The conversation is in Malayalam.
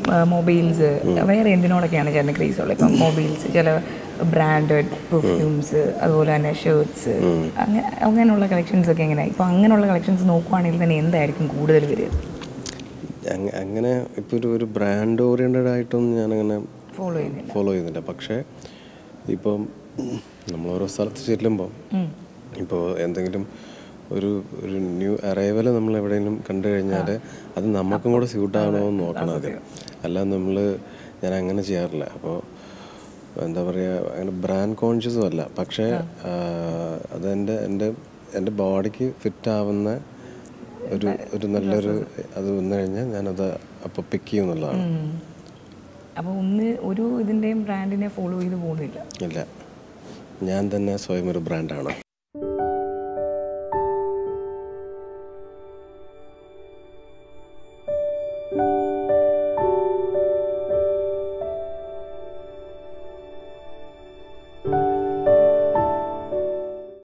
മൊബൈൽസ് വേറെ എന്തിനോടൊക്കെയാണ് ചേട്ടന് ക്രേസ് ഉള്ളത് ഇപ്പം മൊബൈൽസ് ചില ബ്രാൻഡഡ് പെർഫ്യൂംസ് അതുപോലെ തന്നെ ഷർട്ട്സ് അങ്ങനെ അങ്ങനെയുള്ള കളക്ഷൻസ് ഒക്കെ എങ്ങനെയാണ് ഇപ്പം അങ്ങനെയുള്ള കളക്ഷൻസ് നോക്കുവാണെങ്കിൽ തന്നെ എന്തായിരിക്കും കൂടുതൽ വരിക അങ്ങ- അങ്ങനെ ഇപ്പോൾ ഒരു ഒരു ബ്രാൻഡ് ഓറിയൻറ്റഡ് ആയിട്ടൊന്നും ഞാനങ്ങനെ ഫോളോ ചെയ്യുന്നില്ല ഫോളോ ചെയ്യുന്നില്ല പക്ഷേ ഇപ്പം നമ്മൾ ഓരോ സ്ഥലത്ത് ചെല്ലുമ്പോൾ ഇപ്പോൾ എന്തെങ്കിലും ഒരു ഒരു ന്യൂ അറൈവൽ നമ്മൾ എവിടെയെങ്കിലും കണ്ടു കഴിഞ്ഞാൽ അത് നമുക്കും കൂടെ സ്യൂട്ട് ആണോ എന്ന് നോക്കണം ആദ്യം അല്ലാതെ നമ്മൾ ഞാൻ അങ്ങനെ ചെയ്യാറില്ല അപ്പോൾ എന്താ പറയുക അങ്ങനെ ബ്രാൻഡ് കോൺഷ്യസും അല്ല പക്ഷേ ആ, അത് എൻ്റെ എൻ്റെ എൻ്റെ ബോഡിക്ക് ഫിറ്റ് ആവുന്ന ഒരു ഒരു നല്ലൊരു അത് വന്നു കഴിഞ്ഞാൽ ഞാനത് അപ്പോൾ പിക്ക് ചെയ്യും എന്നുള്ളതാണ് അപ്പോൾ ഒന്ന് ഒരു ഇതിൻ്റെയും ബ്രാൻഡിനെ ഫോളോ ചെയ്ത് പോകുന്നില്ല ഇല്ല ഞാൻ തന്നെ സ്വയം ഒരു ബ്രാൻഡാണ്